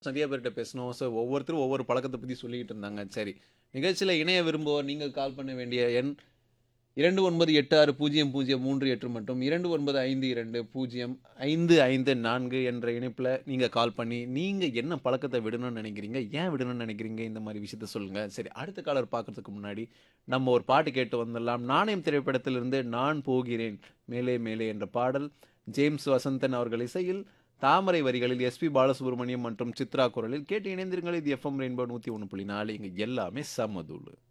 நிறைய பேர்கிட்ட பேசினோம். ஸோ ஒவ்வொருத்தரும் ஒவ்வொரு பழக்கத்த பத்தி சொல்லிக்கிட்டு இருந்தாங்க. சரி, நிகழ்ச்சியில இணைய விரும்புவோர் நீங்கள் கால் பண்ண வேண்டிய எண் 29860038 மற்றும் 2952055554 என்ற இணைப்பில நீங்க கால் பண்ணி, நீங்க என்ன பழக்கத்த விடணும்னு நெனைக்கிறீங்க? ஏன் விடணும்னு நெனைக்கிறீங்க? இந்த மாரி விஷயத்த சொல்லுங்க. சரி, அடுத்த காலர் பார்க்கறதுக்கு முன்னாடி, நம்ம ஒரு பாட்டு கேட்டு வந்துடலாம். நாணயம் திரைப்படத்திலிருந்து நான் போகிறேன் மேலே மேலே என்ற பாடல், ஜேம்ஸ் வசந்தன் அவர்கள் இசையில், தாமரை வரிகளில் எஸ்பி பாலசுப்ரமணியம் மற்றும் சித்ரா குரலில் கேட்டு இணைந்திருங்கள். இது எஃப்எம் ரெயின்போ 101.4 இங்க எல்லாமே செம்ம தூளு.